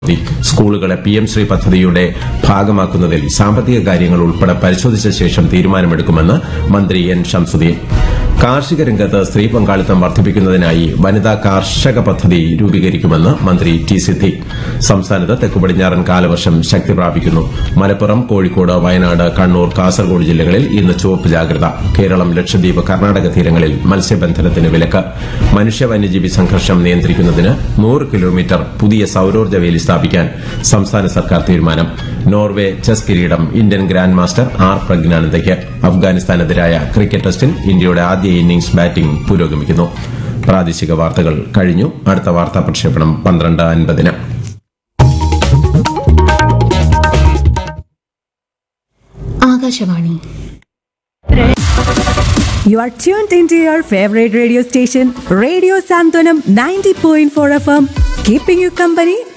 പദ്ധതി. സ്കൂളുകളെ P M Shri പദ്ധതിയുടെ ഭാഗമാക്കുന്നതിൽ സാമ്പത്തിക കാര്യങ്ങൾ ഉൾപ്പെടെ പരിശോധിച്ച ശേഷം തീരുമാനമെടുക്കുമെന്ന് മന്ത്രി എൻ ഷംസുദ്ദീൻ കാർഷിക രംഗത്ത് സ്ത്രീ പങ്കാളിത്തം വർദ്ധിപ്പിക്കുന്നതിനായി വനിതാ കാർഷക പദ്ധതി രൂപീകരിക്കുമെന്ന് മന്ത്രി ടി സിദ്ദീഖ് സംസ്ഥാനത്ത് തെക്കു പടിഞ്ഞാറൻ കാലവർഷം ശക്തി പ്രാപിക്കുന്നു മലപ്പുറം കോഴിക്കോട് വയനാട് കണ്ണൂർ കാസർഗോഡ് ജില്ലകളിൽ ഇന്ന് ചുവപ്പ് ജാഗ്രത കേരളം ലക്ഷദ്വീപ് കർണാടക തീരങ്ങളിൽ മത്സ്യബന്ധനത്തിന് വിലക്ക് മനുഷ്യ വന്യജീവി സംഘർഷം നിയന്ത്രിക്കുന്നതിന് നൂറ് കിലോമീറ്റർ പുതിയ സൌരോർജ്ജ വേലി സ്ഥാപിക്കാൻ സംസ്ഥാന സർക്കാർ തീരുമാനം നോർവേ ചെസ് കിരീടം ഇന്ത്യൻ ഗ്രാൻഡ് മാസ്റ്റർ ആർ പ്രജ്ഞാനന്ദയ്ക്ക് അഫ്ഗാനിസ്ഥാനെതിരായ ക്രിക്കറ്റ് ടെസ്റ്റിൽ ഇന്ത്യയുടെ ആദ്യ ഇന്നിംഗ്സ് ബാറ്റിംഗ് പുരോഗമിക്കുന്നു പ്രാദേശിക വാർത്തകൾ കഴിഞ്ഞു അടുത്ത വാർത്താ പ്രക്ഷേപണം പന്ത്രണ്ട് അൻപതിന് Akashvani You are tuned into your favorite radio station, Radio Santonam 90.4 FM, keeping you company